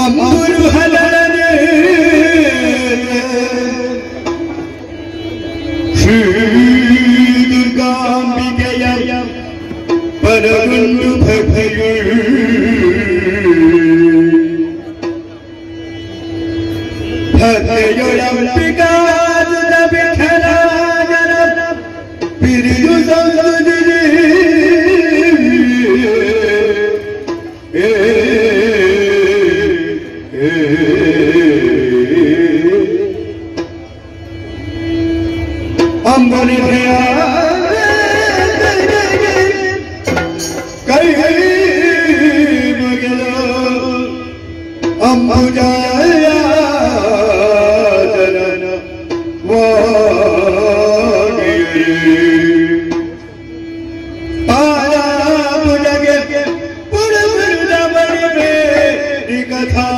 ಅಂಬುರು ಹಲನೆ ಶ್ರೀ ದುರ್ಗಾಂಬಿಕೆಯ ಪರಗೊಂಡು ಭಕ್ತಿಗಳು ಭಕ್ತಿಯೊಳಂಬಿಕಾದ ವಿಠಲಾಜನ ಪಿರಿಯು ಸಂದುದಿರಿ ಏ ಏ ಅಂಬನಿ ಭಯ ಕೈ ಮಗಲ ಅಂಬುಜಾಯ ಜನನ ಪಾಲಾಪುಜಗೆ ಪುರವೃಂದ ಬಳಿವೆ ಈ ಕಥಾ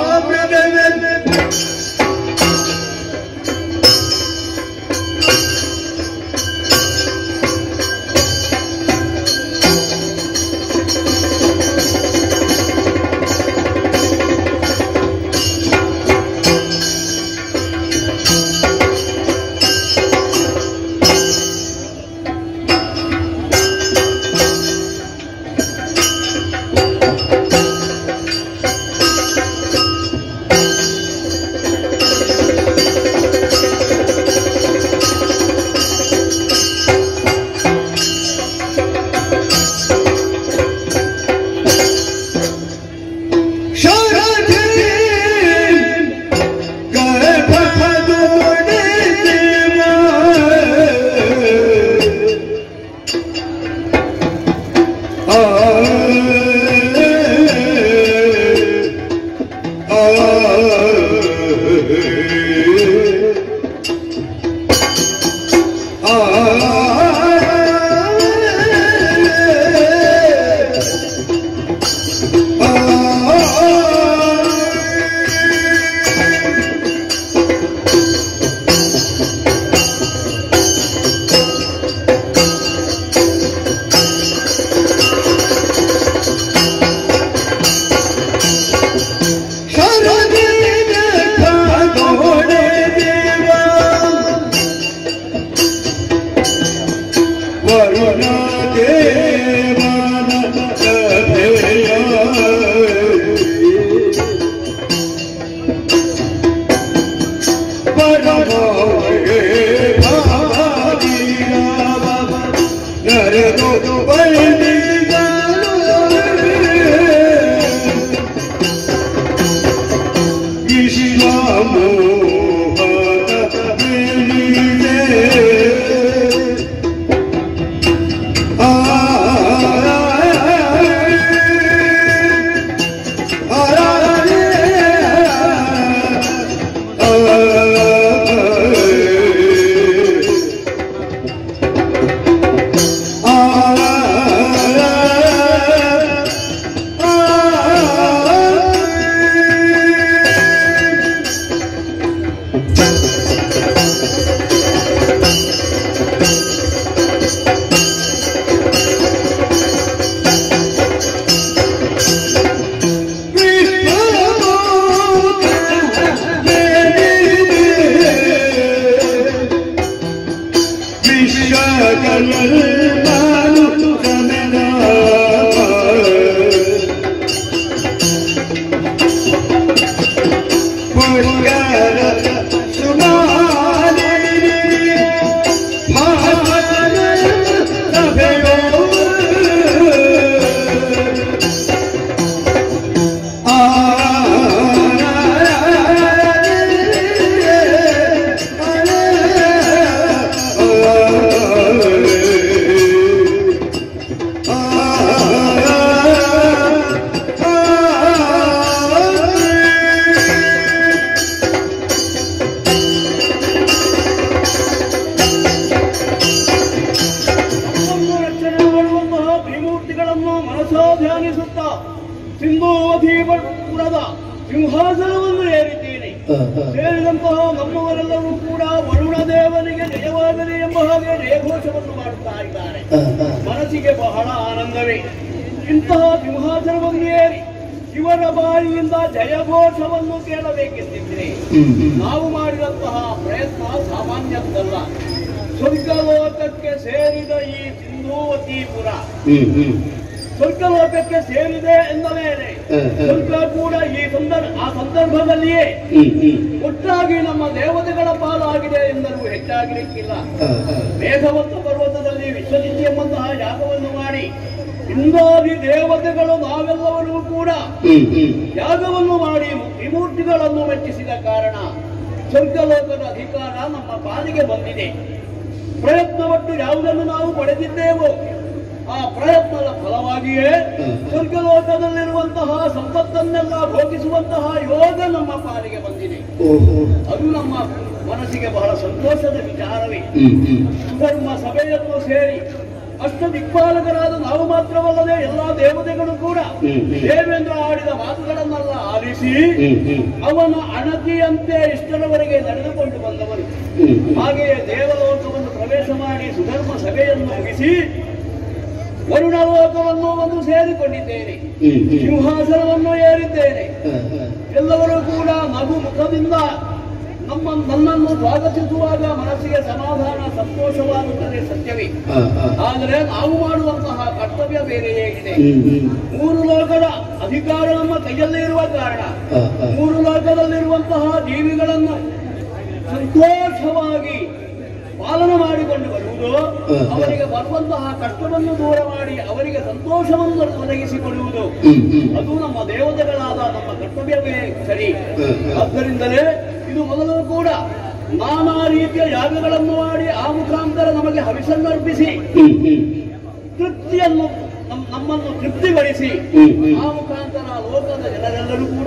ವರುಣ ದೇವನ ಸಭೆಯ ಪರಮೋಗೆ ಭಾಗಿರಾವ ನರದು ಬಳಿದನು ವಿಶ್ವಮೋಹದ ಬೀಳಿದೆ. ಆ ರಚನೆಗೊಳ್ಳುವಂತಹ ತ್ರಿಮೂರ್ತಿಗಳನ್ನು ಮನಸೋ ಧ್ಯಾನಿಸುತ್ತಾ ಸಿಂಧೂವಧಿಪುರದ ಸಿಂಹಾಸನವನ್ನು ಏರಿದ್ದೇನೆ ಸೇರಿದಂತಹ ನಮ್ಮವರೆಲ್ಲರೂ ಕೂಡ ವರುಣ ದೇವನಿಗೆ ಜಯವಾಗಲಿ ಎಂಬ ಹಾಗೆ ಜಯಘೋಷವನ್ನು ಮಾಡುತ್ತಾ ಇದ್ದಾರೆ ಮನಸ್ಸಿಗೆ ಬಹಳ ಆನಂದವೇ ಇಂತಹ ಸಿಂಹಾಸನವನ್ನು ಏರಿ ಶಿವನ ಬಾಯಿಯಿಂದ ಜಯಘೋಷವನ್ನು ಕೇಳಬೇಕೆಂದಿದ್ರೆ ಹ್ಮ್ ಹ್ಮ್ ನಾವು ಮಾಡಿದಂತಹ ಪ್ರಯತ್ನ ಸಾಮಾನ್ಯದ್ದಲ್ಲ ಸ್ವರ್ಗಲೋಕಕ್ಕೆ ಸೇರಿದ ಈ ಸಿಂಧೂವತಿಪುರ ಹ್ಮ್ ಹ್ಮ್ ಸ್ವರ್ಗಲೋಕಕ್ಕೆ ಸೇರಿದೆ ಎಂದ ಮೇಲೆ ಹ, ಹ. ಸ್ವರ್ಗ ಕೂಡ ಈ ಸಂದರ್ಭ ಆ ಸಂದರ್ಭದಲ್ಲಿಯೇ ಹ್ಮ್ ಹ್ಮ್ ಒಟ್ಟಾಗಿ ನಮ್ಮ ದೇವತೆಗಳ ಪಾಲಾಗಿದೆ ಎಂದರೂ ಹೆಚ್ಚಾಗಿರಕ್ಕಿಲ್ಲ ಹ, ಹ. ಮೇಘವಂತ ಪರ್ವತದಲ್ಲಿ ವಿಶ್ವಜಿತ್ ಎಂಬಂತಹ ಯಾಗವನ್ನು ಮಾಡಿ ಇಂದಾದಿ ದೇವತೆಗಳು ನಾವೆಲ್ಲವರೂ ಕೂಡ ಹ್ಮ್ ಹ್ಮ್ ಯಾಗವನ್ನು ಮಾಡಿ ವಿಮೂರ್ತಿಗಳನ್ನು ಮೆಚ್ಚಿಸಿದ ಕಾರಣ ಸ್ವರ್ಗಲೋಕದ ಅಧಿಕಾರ ನಮ್ಮ ಪಾಲಿಗೆ ಬಂದಿದೆ ಪ್ರಯತ್ನಪಟ್ಟು ಯಾವುದನ್ನು ನಾವು ಪಡೆದಿದ್ದೇವೋ ಆ ಪ್ರಯತ್ನದ ಫಲವಾಗಿಯೇ ಸ್ವರ್ಗಲೋಕದಲ್ಲಿರುವಂತಹ ಸಂಪತ್ತನ್ನೆಲ್ಲ ಭೋಗಿಸುವಂತಹ ಯೋಗ ನಮ್ಮ ಪಾಲಿಗೆ ಬಂದಿದೆ ಓಹೋ ಅದು ನಮ್ಮ ಮನಸ್ಸಿಗೆ ಬಹಳ ಸಂತೋಷದ ವಿಚಾರವೇ ಹ್ಮ್ ಹ್ಮ್ ಧರ್ಮ ಸಭೆಯನ್ನು ಸೇರಿ ಅಷ್ಟ ದಿಕ್ಪಾಲಕರಾದ ನಾವು ಮಾತ್ರವಲ್ಲದೆ ಎಲ್ಲಾ ದೇವತೆಗಳು ಕೂಡ ಹ್ಮ್, ಹ್ಮ್. ದೇವೇಂದ್ರ ಆಡಿದ ಮಾತುಗಳನ್ನೆಲ್ಲ ಆಲಿಸಿ ಹ್ಮ್ ಹ್ಮ್ ಅವನ ಅಣತಿಯಂತೆ ಇಷ್ಟರವರೆಗೆ ನಡೆದುಕೊಂಡು ಬಂದವರು ಹ್ಮ್ ಹ್ಮ್ ಹಾಗೆಯೇ ದೇವಲೋಕವನ್ನು ಪ್ರವೇಶ ಮಾಡಿ ಸುಧರ್ಮ ಸಭೆಯನ್ನು ಮುಗಿಸಿ ವರುಣಲೋಕವನ್ನು ಒಂದು ಸೇರಿಕೊಂಡಿದ್ದೇನೆ ಹ್ಮ್ ಹ್ಮ್ ಸಿಂಹಾಸನವನ್ನು ಏರಿದ್ದೇನೆ ಹ, ಹ. ಎಲ್ಲರೂ ಕೂಡ ನಗು ಮುಖದಿಂದ ನಮ್ಮ ನನ್ನನ್ನು ಸ್ವಾಗತಿಸುವಾಗ ಮನಸ್ಸಿಗೆ ಸಮಾಧಾನ ಸಂತೋಷವಾಗುತ್ತದೆ ಸತ್ಯವೇ ಹ, ಹ. ಆದರೆ ನಾವು ಮಾಡುವಂತಹ ಕರ್ತವ್ಯ ಬೇರೆಯೇ ಇದೆ ಹ್ಮ್ ಹ್ಮ್ ಮೂರು ಲೋಕದ ಅಧಿಕಾರ ನಮ್ಮ ಕೈಯಲ್ಲೇ ಇರುವ ಕಾರಣ ಹ, ಹ. ಮೂರು ಲೋಕದಲ್ಲಿರುವಂತಹ ಜೀವಿಗಳನ್ನು ಸಂತೋಷವಾಗಿ ಪಾಲನೆ ಮಾಡಿಕೊಂಡು ಬರುವುದು ಹ, ಹ. ಅವರಿಗೆ ಬರುವಂತಹ ಕಷ್ಟವನ್ನು ದೂರ ಮಾಡಿ ಅವರಿಗೆ ಸಂತೋಷವನ್ನು ಒದಗಿಸಿಕೊಡುವುದು ಹ್ಮ್ ಹ್ಮ್ ಅದು ನಮ್ಮ ದೇವತೆಗಳಾದ ನಮ್ಮ ಕರ್ತವ್ಯವೇ ಸರಿ ಹ, ಹ. ಆದ್ದರಿಂದ ಇದು ಮೊದಲು ಕೂಡ ನಾನಾ ರೀತಿಯ ಯಾಗಗಳನ್ನು ಮಾಡಿ ಆ ಮುಖಾಂತರ ನಮಗೆ ಹವಿಸನ್ನು ಅರ್ಪಿಸಿ ಹ್ಮ್ ಹ್ಮ್ ತೃಪ್ತಿಯನ್ನು ನಮ್- ನಮ್ಮನ್ನು ತೃಪ್ತಿಗೊಳಿಸಿ ಹ್ಮ್ ಹ್ಮ್ ಆ ಮುಖಾಂತರ ಲೋಕದ ಜನರೆಲ್ಲರೂ ಕೂಡ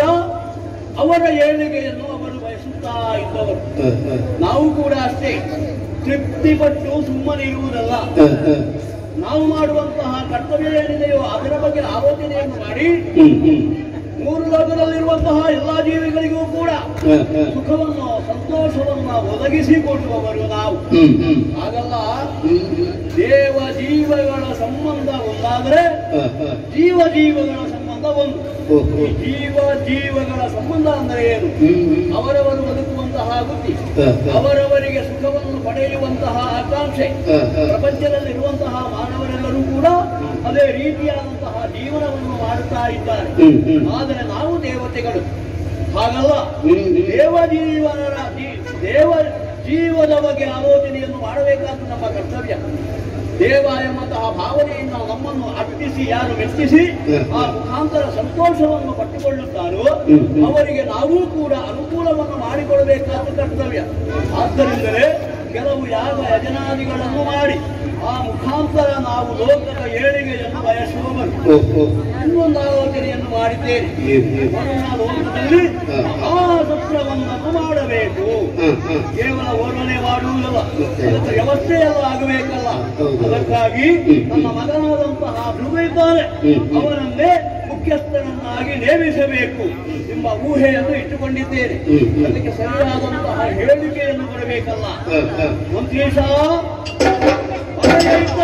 ಅವರ ಏಳಿಗೆಯನ್ನು ಅವರು ಬಯಸುತ್ತಾ ಇದ್ದವರು ಹ, ಹ. ನಾವು ಕೂಡ ಅಷ್ಟೇ ತೃಪ್ತಿಪಟ್ಟು ಸುಮ್ಮನಿರುವುದಲ್ಲ ಹ, ಹ. ನಾವು ಮಾಡುವಂತಹ ಕರ್ತವ್ಯ ಏನಿದೆಯೋ ಅದರ ಬಗ್ಗೆ ಆಲೋಚನೆಯನ್ನು ಮಾಡಿ ಹ್ಮ್ ಹ್ಮ್ ಮೂರು ಲೋಕದಲ್ಲಿರುವಂತಹ ಎಲ್ಲಾ ಜೀವಿಗಳಿಗೂ ಕೂಡ ಹ, ಹ. ಸುಖವನ್ನು ಸಂತೋಷವನ್ನ ಒದಗಿಸಿಕೊಡುವವರು ನಾವು ಹ್ಮ್ ಹ್ಮ್ ಹಾಗಲ್ಲ ಹ್ಮ್ ಹ್ಮ್ ದೇವ ಜೀವಗಳ ಸಂಬಂಧ ಒಂದಾದರೆ ಹ, ಹ. ಜೀವ ಜೀವಗಳ ಸಂಬಂಧ ಒಂದು ಓಹೋ ಈ ಜೀವ ಜೀವಗಳ ಸಂಬಂಧ ಅಂದರೆ ಏನು ಹ್ಮ್ ಹ್ಮ್ ಅವರವರು ಬದುಕುವಂತಹ ಬುದ್ಧಿ ಹ, ಹ. ಅವರವರಿಗೆ ಸುಖವನ್ನು ಪಡೆಯುವಂತಹ ಆಕಾಂಕ್ಷೆ ಹ, ಹ. ಪ್ರಪಂಚದಲ್ಲಿರುವಂತಹ ಮಾನವರೆಲ್ಲರೂ ಕೂಡ ಅದೇ ರೀತಿಯಾದಂತಹ ಜೀವನವನ್ನು ಮಾಡುತ್ತಾ ಇದ್ದಾರೆ ಹ್ಮ್ ಹ್ಮ್ ಆದರೆ ನಾವು ದೇವತೆಗಳು ಹಾಗಲ್ಲ ಹ್ಮ್ ಹ್ಮ್. ದೇವ ಜೀವನರ ಜೀ- ದೇವ ಜೀವದ ಬಗ್ಗೆ ಆಲೋಚನೆಯನ್ನು ಮಾಡಬೇಕಾದ ನಮ್ಮ ಕರ್ತವ್ಯ ದೇವ ಎಂಬಂತಹ ಭಾವನೆಯಿಂದ ನಮ್ಮನ್ನು ಅಟ್ಟಿಸಿ ಯಾರು ಮೆಚ್ಚಿಸಿ ಆ ಮುಖಾಂತರ ಸಂತೋಷವನ್ನು ಪಟ್ಟುಕೊಳ್ಳುತ್ತಾರೋ ಹ್ಮ್, ಹ್ಮ್. ಅವರಿಗೆ ನಾವು ಕೂಡ ಅನುಕೂಲವನ್ನು ಮಾಡಿಕೊಡಬೇಕಾದ ಕರ್ತವ್ಯ ಆದ್ದರಿಂದಲೇ ಕೆಲವು ಯಾಗ ಯಜನಾದಿಗಳನ್ನು ಮಾಡಿ ಆ ಮುಖಾಂತರ ನಾವು ಲೋಕದ ಏಳಿಗೆಯನ್ನು ಬಯಸುವವರು ಓಹೋ ಇನ್ನೊಂದು ಆಲೋಚನೆಯನ್ನು ಮಾಡಿದ್ದೇನೆ ಏನ್ ಏನ್ ವರುಣ ಲೋಕದಲ್ಲಿ ಹ. ಮಹಾಸತ್ರವನ್ನು ಮಾಡಬೇಕು ಹ, ಹ. ಕೇವಲ ವರ್ಣನೆ ಮಾಡುವುದಲ್ಲ ಮತ್ತೆ? ಅದಕ್ಕೆ ವ್ಯವಸ್ಥೆ ಎಲ್ಲ ಆಗಬೇಕಲ್ಲ ಹೌದು. ಅದಕ್ಕಾಗಿ ಹ್ಮ್. ನನ್ನ ಮಗನಾದಂತಹ ಮೃಗ ಇದ್ದಾನೆ ಹ್ಮ್, ಹ್ಮ್. ಅವನನ್ನೇ ಮುಖ್ಯಸ್ಥನನ್ನಾಗಿ ನೇಮಿಸಬೇಕು ಎಂಬ ಊಹೆಯನ್ನು ಇಟ್ಟುಕೊಂಡಿದ್ದೇನೆ ಹ್ಮ್, ಹ್ಮ್. ಅದಕ್ಕೆ ಸರಿಯಾದಂತಹ ಹೇಳಿಕೆಯನ್ನು ಕೊಡಬೇಕಲ್ಲ ಹ, ಹ. ಮಂತ್ರೀಶ ಮನೆಯಲ್ಲಿದ್ದ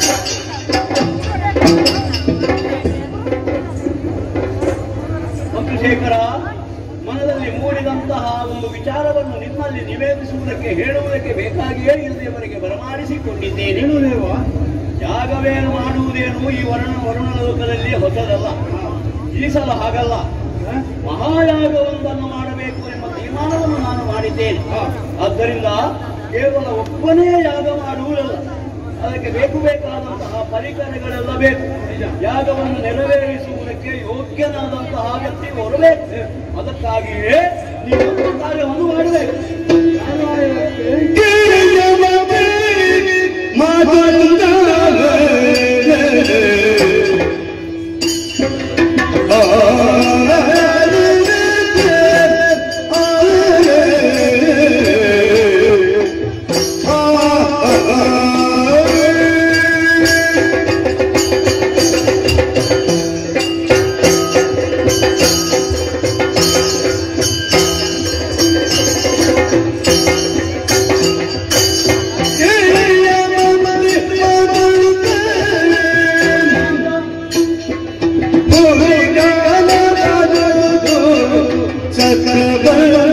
ಮಂತ್ರಿಶೇಖರ ಮನದಲ್ಲಿ ಮೂಡಿದಂತಹ ಒಂದು ವಿಚಾರವನ್ನು ನಿಮ್ಮಲ್ಲಿ ನಿವೇದಿಸುವುದಕ್ಕೆ ಹೇಳುವುದಕ್ಕೆ ಬೇಕಾಗಿಯೇ ಇಲ್ಲಿಯವರೆಗೆ ಬರಮಾಡಿಸಿಕೊಂಡಿದ್ದೇನೆ ಯಾಗವೇನು ಮಾಡುವುದೇನು ಈ ವರ್ಣ ವರುಣ ಲೋಕದಲ್ಲಿ ಹೊಸದಲ್ಲ ಈ ಸಲ ಹಾಗಲ್ಲ ಮಹಾಯಾಗವೊಂದನ್ನು ಮಾಡಬೇಕು ಎಂಬ ತೀರ್ಮಾನವನ್ನು ನಾನು ಮಾಡಿದ್ದೇನೆ ಆದ್ದರಿಂದ ಕೇವಲ ಒಬ್ಬನೇ ಯಾಗ ಮಾಡುವುದಲ್ಲ ಅದಕ್ಕೆ ಬೇಕು ಬೇಕಾದಂತಹ ಪರಿಕರಗಳೆಲ್ಲ ಬೇಕು ಯಾಗವನ್ನು ನೆರವೇರಿಸುವುದಕ್ಕೆ ಯೋಗ್ಯನಾದಂತಹ ವ್ಯಕ್ತಿ ಬರಬೇಕು ಅದಕ್ಕಾಗಿಯೇ ನೀವು ಒಂದು ಕಾರ್ಯವನ್ನು ಮಾಡಬೇಕು Oh, ಸಕಲ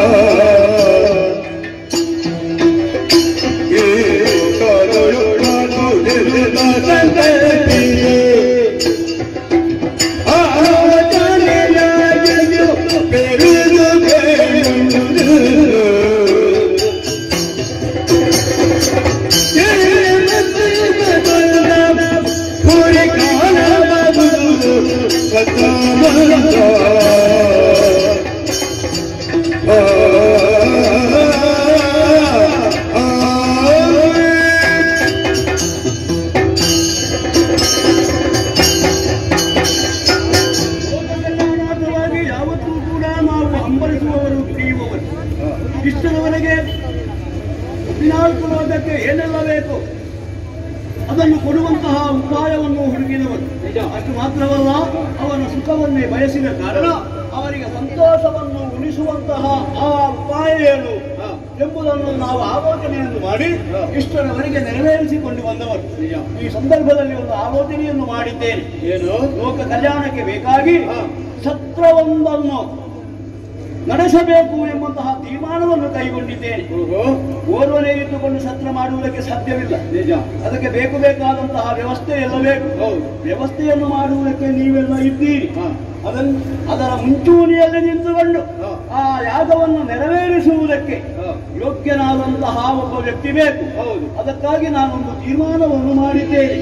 ಲೋಕಕಲ್ಯಾಣಾರ್ಥವಾಗಿ ಯಾವತ್ತೂ ಕೂಡ ನಾವು ಹಂಬಲಿಸುವವರು ಪ್ರಿಯುವವರು ಇಷ್ಟರವರೆಗೆ ಹದಿನಾಲ್ಕು ಲೋಕಕ್ಕೆ ಏನೆಲ್ಲ ಬೇಕು ಅದನ್ನು ಕೊಡುವಂತಹ ಉಪಾಯವನ್ನು ಹುಡುಕಿದವರು ಅಷ್ಟು ಮಾತ್ರವಲ್ಲ ಅವನ ಸುಖವನ್ನೇ ಬಯಸಿದ ಕಾರಣ ಅವರಿಗೆ ಸಂತೋಷವನ್ನು ಉಳಿಸುವಂತಹ ಆ ಉಪಾಯ ಏನು ಎಂಬುದನ್ನು ನಾವು ಆಲೋಚನೆಯನ್ನು ಮಾಡಿ ಇಷ್ಟರವರೆಗೆ ನೆರವೇರಿಸಿಕೊಂಡು ಬಂದವರು ಈ ಸಂದರ್ಭದಲ್ಲಿ ಒಂದು ಆಲೋಚನೆಯನ್ನು ಮಾಡಿದ್ದೇನೆ ಏನು ಲೋಕ ಕಲ್ಯಾಣಕ್ಕೆ ಬೇಕಾಗಿ ಸತ್ರವೊಂದನ್ನು ನಡೆಸಬೇಕು ಎಂಬಂತಹ ತೀರ್ಮಾನವನ್ನು ಕೈಗೊಂಡಿದ್ದೇನೆ ಓರ್ವನೇ ಇದ್ದುಕೊಂಡು ಸತ್ರ ಮಾಡುವುದಕ್ಕೆ ಸಾಧ್ಯವಿಲ್ಲ ನಿಜ ಅದಕ್ಕೆ ಬೇಕು ಬೇಕಾದಂತಹ ವ್ಯವಸ್ಥೆ ಎಲ್ಲ ಬೇಕು ವ್ಯವಸ್ಥೆಯನ್ನು ಮಾಡುವುದಕ್ಕೆ ನೀವೆಲ್ಲ ಇದ್ದೀರಿ ಅದನ್ನು ಅದರ ಮುಂಚೂಣಿಯಲ್ಲಿ ನಿಂತುಕೊಂಡು ಆ ಯಾಗವನ್ನು ನೆರವೇರಿಸುವುದಕ್ಕೆ ಯೋಗ್ಯನಾದಂತಹ ಒಬ್ಬ ವ್ಯಕ್ತಿ ಬೇಕು ಅದಕ್ಕಾಗಿ ನಾನೊಂದು ತೀರ್ಮಾನವನ್ನು ಮಾಡಿದ್ದೇನೆ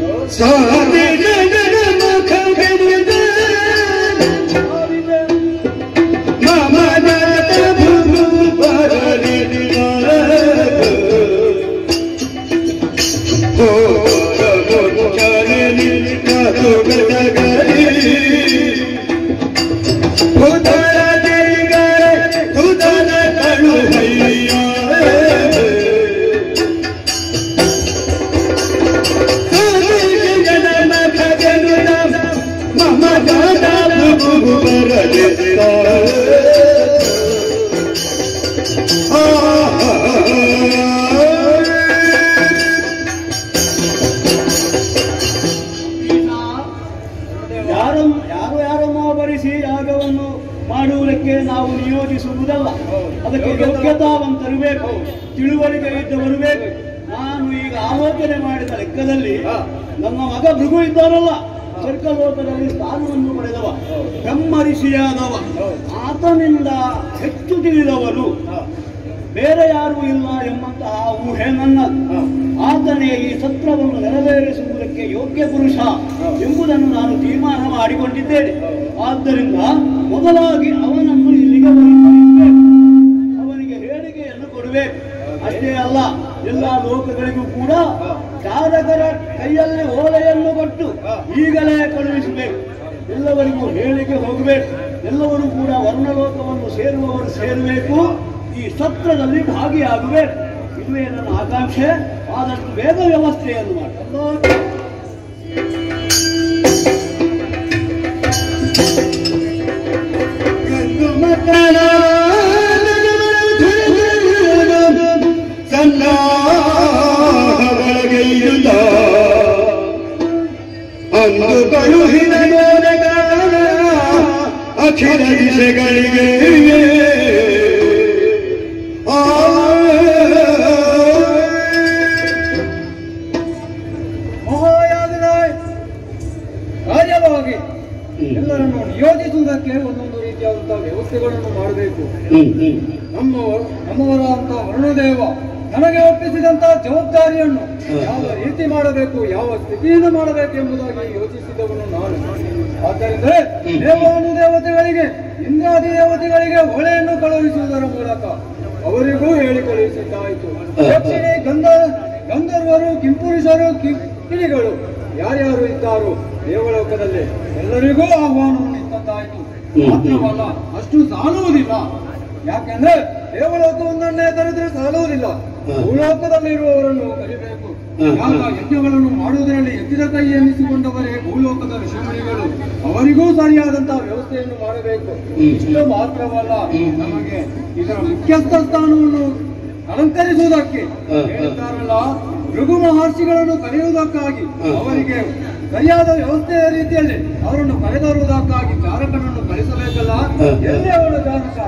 ಯಾರ ಯಾರು ಯಾರನ್ನೋ ಬರಿಸಿ ಯಾಗವನ್ನು ಮಾಡುವುದಕ್ಕೆ ನಾವು ನಿಯೋಜಿಸುವುದಲ್ಲ ಅದಕ್ಕೆ ಯೋಗ್ಯತಾವಂತರು ಬೇಕು ತಿಳುವಳಿಕೆ ಇದ್ದವರು ಬೇಕು ನಾನು ಈಗ ಆಲೋಚನೆ ಮಾಡಿದ ಲೆಕ್ಕದಲ್ಲಿ ನನ್ನ ಮಗ ಭೃಗು ಇದ್ದಾರಲ್ಲ ಸ್ವರ್ಗಲೋಕದಲ್ಲಿ ಸ್ಥಾನವನ್ನು ಪಡೆದವ ಬ್ರಹ್ಮರಿಷಿಯಾದವ ಆತನಿಂದ ಹೆಚ್ಚು ತಿಳಿದವರು ಬೇರೆ ಯಾರೂ ಇಲ್ಲ ಎಂಬಂತಹ ಊಹೆ ನನ್ನದು ಆತನೇ ಈ ಸತ್ರವನ್ನು ನೆರವೇರಿಸುವುದಕ್ಕೆ ಯೋಗ್ಯ ಪುರುಷ ಎಂಬುದನ್ನು ನಾನು ತೀರ್ಮಾನ ಮಾಡಿಕೊಂಡಿದ್ದೇನೆ ಆದ್ದರಿಂದ ಮೊದಲಾಗಿ ಅವನನ್ನು ಇಲ್ಲಿಗೆ ಬರಬೇಕು ಅವನಿಗೆ ಹೇಳಿಕೆಯನ್ನು ಕೊಡಬೇಕು ಅಷ್ಟೇ ಅಲ್ಲ ಎಲ್ಲ ಲೋಕಗಳಿಗೂ ಕೂಡ ಚಾರಕರ ಕೈಯಲ್ಲಿ ಓಲೆಯನ್ನು ಕೊಟ್ಟು ಈಗಲೇ ಕಳುಹಿಸಬೇಕು ಎಲ್ಲವರಿಗೂ ಹೇಳಿಕೆ ಹೋಗಬೇಕು ಎಲ್ಲರೂ ಕೂಡ ವರ್ಣಲೋಕವನ್ನು ಸೇರುವವರು ಸೇರಬೇಕು ಈ ಸತ್ರದಲ್ಲಿ ಭಾಗಿಯಾಗಬೇಕು ಇದುವೇ ನನ್ನ ಆಕಾಂಕ್ಷೆ ಆದಷ್ಟು ಬೇಗ ವ್ಯವಸ್ಥೆಯನ್ನು ಮಾಡಿ ಅಂದು ಕಳುಹಿದ ಮೋದಗಾನ ಅಖಿಲ ದಿಶೆಗಳಿಗೆ ಆ ಮಹಾಯಾಗರಾಯ್ ಕಾರ್ಯವಾಗಿ ಎಲ್ಲರನ್ನು ನಿಯೋಜಿಸುವುದಕ್ಕೆ ಒಂದೊಂದು ರೀತಿಯಾದಂತಹ ವ್ಯವಸ್ಥೆಗಳನ್ನು ಮಾಡಬೇಕು ನಮ್ಮ ನಮ್ಮವರ ಅಂತ ವರುಣದೇವ ನನಗೆ ಒಪ್ಪಿಸಿದಂತಹ ಜವಾಬ್ದಾರಿಯನ್ನು ಯಾವ ರೀತಿ ಮಾಡಬೇಕು ಯಾವ ಸ್ಥಿತಿಯಿಂದ ಮಾಡಬೇಕು ಎಂಬುದಾಗಿ ಯೋಚಿಸಿದವನು ನಾನು ಆದ್ದರಿಂದ ದೇವಾನು ದೇವತೆಗಳಿಗೆ ಇಂದ್ರಾದಿ ದೇವತೆಗಳಿಗೆ ಹೊಳೆಯನ್ನು ಕಳುಹಿಸುವುದರ ಮೂಲಕ ಅವರಿಗೂ ಹೇಳಿ ಕಳುಹಿಸಿದ್ದಾಯಿತು ದಕ್ಷಿಣೆ ಗಂಧರ್ ಗಂಧರ್ವರು ಕಿಂಪುರುಷರು ಕಿ- ಕಿರಿಗಳು ಯಾರ್ಯಾರು ಇದ್ದಾರೋ ದೇವಲೋಕದಲ್ಲಿ ಎಲ್ಲರಿಗೂ ಆಹ್ವಾನವನ್ನು ಇತ್ತದ್ದಾಯಿತು ಮಾತ್ರವಲ್ಲ ಅಷ್ಟು ಸಾಲುವುದಿಲ್ಲ ಯಾಕೆಂದ್ರೆ ದೇವಲೋಕವೊಂದನ್ನೇ ತರೆದ್ರೆ ಸಾಲುವುದಿಲ್ಲ ಭೂಲೋಕದಲ್ಲಿರುವವರನ್ನು ಕಲಿಬೇಕು ಯಾಗ ಯಜ್ಞಗಳನ್ನು ಮಾಡುವುದರಲ್ಲಿ ಎತ್ತಿದ ಕೈ ಎನ್ನಿಸಿಕೊಂಡವರೇ ಭೂಲೋಕದ ಋಷಿಮುನಿಗಳು ಅವರಿಗೂ ಸರಿಯಾದಂತಹ ವ್ಯವಸ್ಥೆಯನ್ನು ಮಾಡಬೇಕು ಇಷ್ಟು ಮಾತ್ರವಲ್ಲ ನಮಗೆ ಇದರ ಮುಖ್ಯಸ್ಥ ಸ್ಥಾನವನ್ನು ಅಲಂಕರಿಸುವುದಕ್ಕೆ ಹೇಳ್ತಾರಲ್ಲ ಭೃಗು ಮಹರ್ಷಿಗಳನ್ನು ಕರೆಯುವುದಕ್ಕಾಗಿ ಅವರಿಗೆ ಸರಿಯಾದ ವ್ಯವಸ್ಥೆಯ ರೀತಿಯಲ್ಲಿ ಅವರನ್ನು ಕರೆತರುವುದಕ್ಕಾಗಿ ಚಾರಕನನ್ನು ಕಳಿಸಬೇಕಲ್ಲ ಹ. ಎಲ್ಲಿ ಅವಳು ಚಾರಕ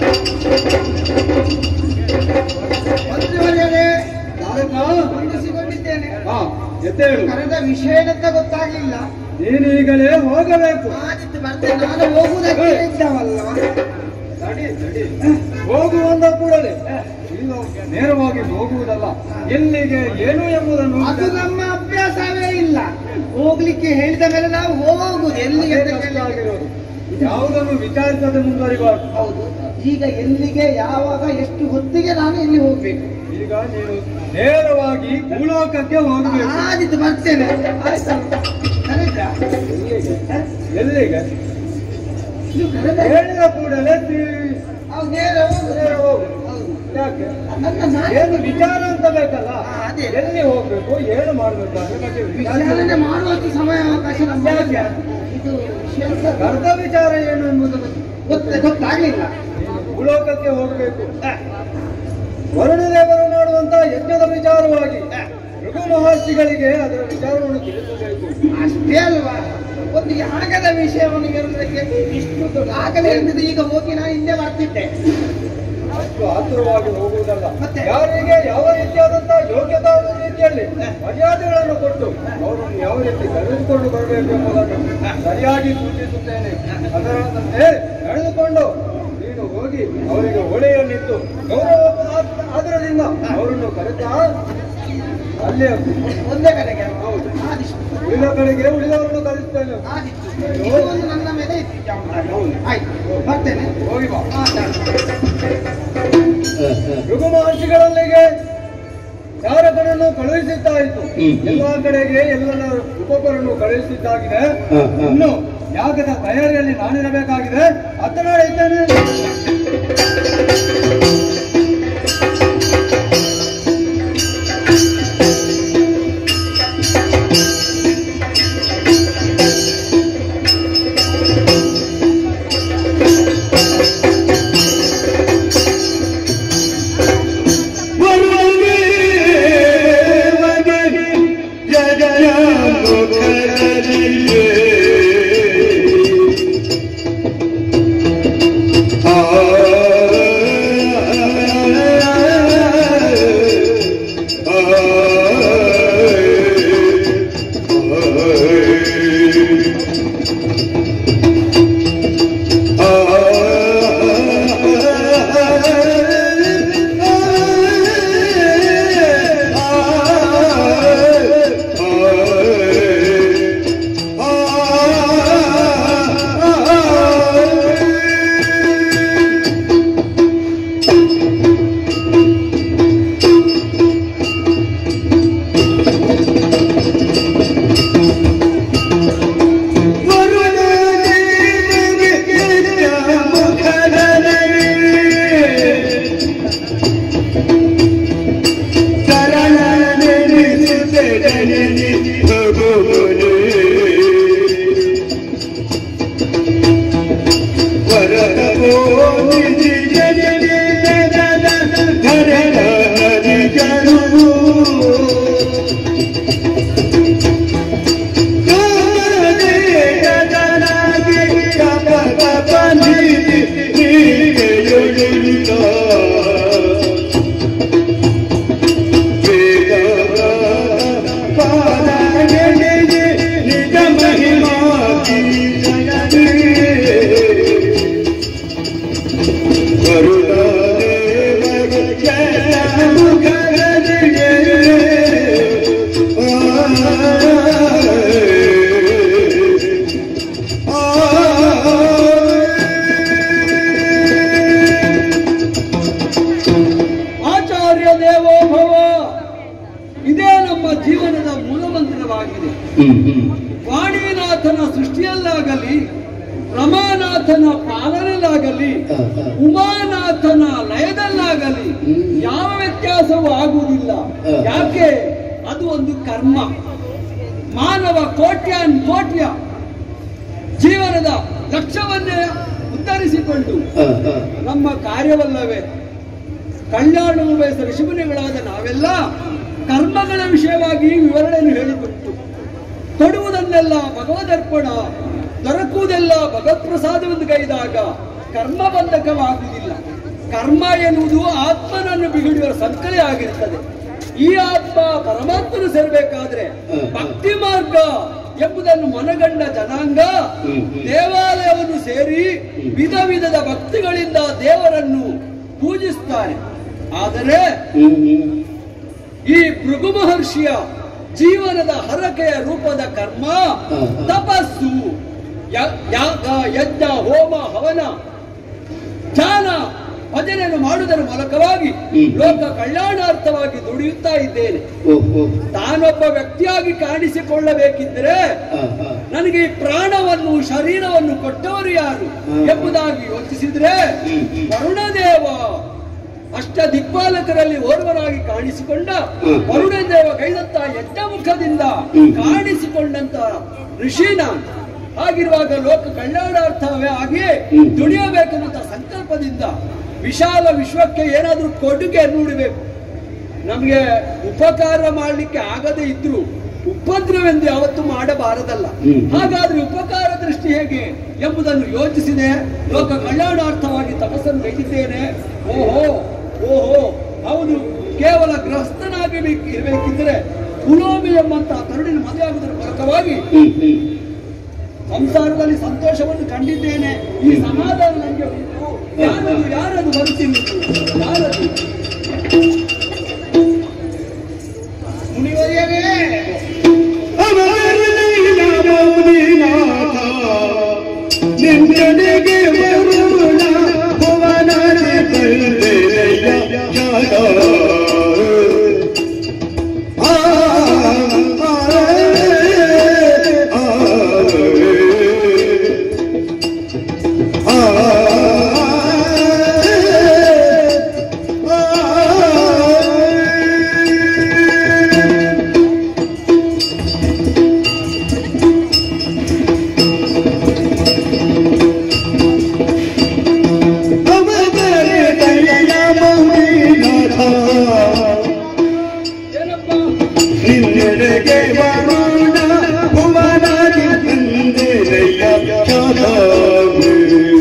ಮಂತ್ರಿವರ್ಯರೇ ಚಾರಕ ವಂದಿಸಿಕೊಂಡಿದ್ದೇನೆ ಹಾ ಎದ್ದೇಳು ಕರೆದ ವಿಷಯ ಏನಂತ ಗೊತ್ತಾಗ್ಲಿಲ್ಲ ನೀನೀಗಲೇ ಹೋಗಬೇಕು ಆದಿತ್ತು ಬರ್ತೇನೆ ನಾನು ಹೋಗುವುದಕ್ಕೆ ಇದ್ದವಲ್ವ ತಡಿ ತಡಿ ಹೋಗುವಂದ ಕೂಡಲೇ ಈಗ ನೇರವಾಗಿ ಹೋಗುವುದಲ್ಲ ಎಲ್ಲಿಗೆ ಏನು ಎಂಬುದನ್ನು ಅದು ನಮ್ಮ ಅಭ್ಯಾಸವೇ ಇಲ್ಲ ಹೋಗ್ಲಿಕ್ಕೆ ಹೇಳಿದ ಮೇಲೆ ನಾವು ಹೋಗುದು ಎಲ್ಲಿಗೆ ಅದೇ ಅಂತ ಕಷ್ಟ ಕೇಳಿ- ಆಗಿರೋದು ಯಾವುದನ್ನು ವಿಚಾರಿಸದೆ ಮುಂದುವರಿಬಾರ್ದು ಹೌದು ಈಗ ಎಲ್ಲಿಗೆ ಯಾವಾಗ ಎಷ್ಟು ಹೊತ್ತಿಗೆ ನಾನು ಎಲ್ಲಿ ಹೋಗ್ಬೇಕು ಈಗ ನೀನು ನೇರವಾಗಿ ಭೂಲೋಕಕ್ಕೆ ಹೋಗಬೇಕು ಆದಿತ್ತು ಬರ್ತೇನೆ ಆಯ್ತಾ ಕರೆದ್ರಾ? ಎಲ್ಲಿಗೆ ನೀವು ಕರೆದ ಹೇಳಿದ ಕೂಡಲೇ ತಿ- ಹೌದು, ನೇರ ಹೋಗುದು. ನೇರ ಹೋಗು. ಹೌದು. ಯಾಕೆ ನನ್ನ ನಾನು ಏನು ವಿಚಾರ ಅಂತ ಬೇಕಲ್ಲ ಹಾ, ಅದೇ. ಎಲ್ಲಿ ಹೋಗ್ಬೇಕು ಏನು ಮಾಡ್ಬೇಕು ಅನ್ನೋ ಬಗ್ಗೆ ವಿಚಾರಣೆ ವಿಚಾರ ಮಾಡುವಂತ ಸಮಯ ಅವಕಾಶ ನಮ್ಗೆ ಯಾಕೆ? ಇದು ವಿಷಯ ಅಂತ ಅರ್ಧ ವಿಚಾರ ಏನು ಎಂಬುದು ಗೊತ್ತ- ಗೊತ್ತಾಗ್ಲಿಲ್ಲ ನೀನು ಭೂಲೋಕಕ್ಕೆ ಹೋಗಬೇಕು ವರುಣದೇವರು ಮಾಡುವಂತ ಯಜ್ಞದ ವಿಚಾರವಾಗಿ ಮೃಗ ಮಹರ್ಷಿಗಳಿಗೆ ಅದರ ವಿಚಾರವನ್ನು ತಿಳಿಸಬೇಕು ಅಷ್ಟೇ ಅಲ್ವಾ ಒಂದು ಯಾಗದ ವಿಷಯವನ್ನು ಹೇಳುವುದಕ್ಕೆ ಇಷ್ಟು ದೊಡ್ಡ ಆಗಲೇ ಇರ್ತಿದ್ರೆ ಈಗ ಹೋಗಿ ನಾನು ಹಿಂದೆ ಬರ್ತಿದ್ದೆ ಅಷ್ಟು ಆತುರವಾಗಿ ಹೋಗುವುದಲ್ಲ ಮತ್ತೆ? ಯಾರಿಗೆ ಯಾವ ರೀತಿಯಾದಂತಹ ಯೋಗ್ಯತಾ ರೀತಿಯಲ್ಲಿ ಮರ್ಯಾದೆಗಳನ್ನು ಕೊಟ್ಟು ಅವರನ್ನು ಯಾವ ರೀತಿ ಕರೆದುಕೊಂಡು ಬರಬೇಕು ಎಂಬುದನ್ನು ಸರಿಯಾಗಿ ಸೂಚಿಸುತ್ತೇನೆ ಅದರಂತೆ ನಡೆದುಕೊಂಡು ನೀನು ಹೋಗಿ ಅವರಿಗೆ ಒಳೆಯನ್ನಿತ್ತು ಗೌರವ ಆದರದಿಂದ ಅವರನ್ನು ಕರೆತಾ ಅಲ್ಲೇ ಒಂದೇ ಕಡೆಗೆ ಹೌದು. ಆದಿಷ್ಟು ಉಳಿದ ಕಡೆಗೆ ಉಳಿದವರನ್ನು ಕರೆಸ್ತೇನೆ ಆದಿತ್ತು ಇದು ಒಂದು ನನ್ನ ಮೇಲೆ ಇತ್ತು ಜವಾಬ್ದಾರಿ. ಆಯ್ತು ಬರ್ತೇನೆ ಹೋಗಿ ಬಾ ಮಾತಾಡು ಮೃಗ ಮಹರ್ಷಿಗಳಲ್ಲಿಗೆ ಚಾರಕನನ್ನು ಕಳುಹಿಸಿದ್ದಾಯಿತು ಹ್ಮ್. ಎಲ್ಲಾ ಕಡೆಗೆ ಎಲ್ಲರ ಉಪಕರನ್ನು ಕಳುಹಿಸಿದ್ದಾಗಿದೆ ಹ, ಹ. ಇನ್ನು ಯಾಗದ ತಯಾರಿಯಲ್ಲಿ ನಾನಿರಬೇಕಾಗಿದೆ ಹತ್ತನಾಡ ಇದ್ದೇನೆ ಆಚಾರ್ಯ ದೇವೋಭವ ಇದೇ ನಮ್ಮ ಜೀವನದ ಮೂಲಮಂತ್ರವಾಗಿದೆ ವಾಣಿನಾಥನ ಸೃಷ್ಟಿಯಲ್ಲಾಗಲಿ ರಮಾನಾಥನ ಪಾಲನೆಯಲ್ಲಾಗಲಿ ಉಮಾನಾಥನ ಲಯದಲ್ಲಾಗಲಿ ಯಾವ ವ್ಯತ್ಯಾಸವೂ ಆಗುವುದಿಲ್ಲ ಯಾಕೆ ಅದು ಒಂದು ಕರ್ಮ ಮಾನವ ಕೋಟ್ಯಾನ್ ಕೋಟ್ಯ ಜೀವನದ ಲಕ್ಷ್ಯವನ್ನೇ ಉತ್ತರಿಸಿಕೊಂಡು ನಮ್ಮ ಕಾರ್ಯವಲ್ಲವೇ ಕಲ್ಯಾಣ ಬಯಸ ಋಷಿಮುನಿಗಳಾದ ನಾವೆಲ್ಲ ಕರ್ಮಗಳ ವಿಷಯವಾಗಿ ವಿವರಣೆಯನ್ನು ಹೇಳಿಕೊಟ್ಟು ಕೊಡುವುದನ್ನೆಲ್ಲ ಭಗವದರ್ಪಣ ದೊರಕುವುದೆಲ್ಲ ಭಗವತ್ ಪ್ರಸಾದವೆಂದು ಗೈದಾಗ ಕರ್ಮ ಬಂಧಕವಾಗುವುದಿಲ್ಲ ಕರ್ಮ ಎನ್ನುವುದು ಆತ್ಮನನ್ನು ಬಿಗಿಡುವ ಸಂಕಲೆ ಆಗಿರುತ್ತದೆ ಈ ಆತ್ಮ ಪರಮಾತ್ಮನು ಸೇರಬೇಕಾದ್ರೆ ಭಕ್ತಿ ಮಾರ್ಗ ಎಂಬುದನ್ನು ಮನಗಂಡ ಜನಾಂಗ ದೇವಾಲಯವನ್ನು ಸೇರಿ ವಿಧ ವಿಧದ ಭಕ್ತಿಗಳಿಂದ ದೇವರನ್ನು ಪೂಜಿಸ್ತಾರೆ ಆದರೆ ಈ ಭೃಗು ಮಹರ್ಷಿಯ ಜೀವನದ ಹರಕೆಯ ರೂಪದ ಕರ್ಮ ತಪಸ್ಸು ಯ- ಯಾಗ ಯಜ್ಞ ಹೋಮ ಹವನ ಧ್ಯಾನ ಭಜನೆಯನ್ನು ಮಾಡುವುದರ ಮೂಲಕವಾಗಿ ಲೋಕ ಕಲ್ಯಾಣಾರ್ಥವಾಗಿ ದುಡಿಯುತ್ತಾ ಇದ್ದೇನೆ ತಾನೊಬ್ಬ ವ್ಯಕ್ತಿಯಾಗಿ ಕಾಣಿಸಿಕೊಳ್ಳಬೇಕಿದ್ದರೆ ನನಗೆ ಈ ಪ್ರಾಣವನ್ನು ಶರೀರವನ್ನು ಕೊಟ್ಟವರು ಯಾರು ಎಂಬುದಾಗಿ ಯೋಚಿಸಿದ್ರೆ ವರುಣದೇವ ಅಷ್ಟ ದಿಕ್ಪಾಲಕರಲ್ಲಿ ಓರ್ವರಾಗಿ ಕಾಣಿಸಿಕೊಂಡ ವರುಣದೇವ ಕೈದತ್ತ ಯಜ್ಞ ಮುಖದಿಂದ ಕಾಣಿಸಿಕೊಂಡಂತ ಋಷಿ ನಾನು ಹಾಗಿರುವಾಗ ಲೋಕ ಕಲ್ಯಾಣಾರ್ಥವೇ ಆಗಿ ದುಡಿಯಬೇಕೆನ್ನುವಂತ ಸಂಕಲ್ಪದಿಂದ ವಿಶಾಲ ವಿಶ್ವಕ್ಕೆ ಏನಾದ್ರೂ ಕೊಡುಗೆ ನೋಡಬೇಕು ನಮಗೆ ಉಪಕಾರ ಮಾಡಲಿಕ್ಕೆ ಆಗದೇ ಇದ್ರು ಉಪದ್ರವೆಂದು ಯಾವತ್ತೂ ಮಾಡಬಾರದಲ್ಲ ಹಾಗಾದ್ರೆ ಉಪಕಾರ ದೃಷ್ಟಿ ಹೇಗೆ ಎಂಬುದನ್ನು ಯೋಚಿಸಿದೆ ಲೋಕ ಕಲ್ಯಾಣಾರ್ಥವಾಗಿ ತಪಸ್ಸನ್ನು ಬೇಕಿದ್ದೇನೆ ಓಹೋ ಓಹೋ ಅವನು ಕೇವಲ ಗೃಹಸ್ಥನಾಗಿ ಬೇಕ್- ಇರಬೇಕಿದ್ರೆ ಪುಲೋಮಿ ಎಂಬಂತಹ ತರುಣಿನ ಮದುವೆ ಆಗುವುದರ ಮೂಲಕವಾಗಿ ಸಂಸಾರದಲ್ಲಿ ಸಂತೋಷವನ್ನು ಕಂಡಿದ್ದೇನೆ ಈ ಸಮಾಧಾನ ನನಗೆ ಉಂಟು ಯಾರದು ಯಾರದು ಬರುತ್ತಿರುವುದು ಯಾರದು ಮುನಿವರಿಯರೇ ನಿನ್ನಡೆಗೆ ಬರುಣ ಭುವನನೆ ಕಲ್ಲೆಯ ಜಾಗ. ಆ, ಆ, ಆ, ಆ, ಆ, ಆ. ಅವದರೆ ದಯೆಯ ಮೌನಿನಾಥ, ಏನಪ್ಪ ನಿನ್ನೆಡೆಗೆ ಬರೋಣ ಭುವನಾಗಿ ತಂದೆಯ ಚಾದಾವೆ.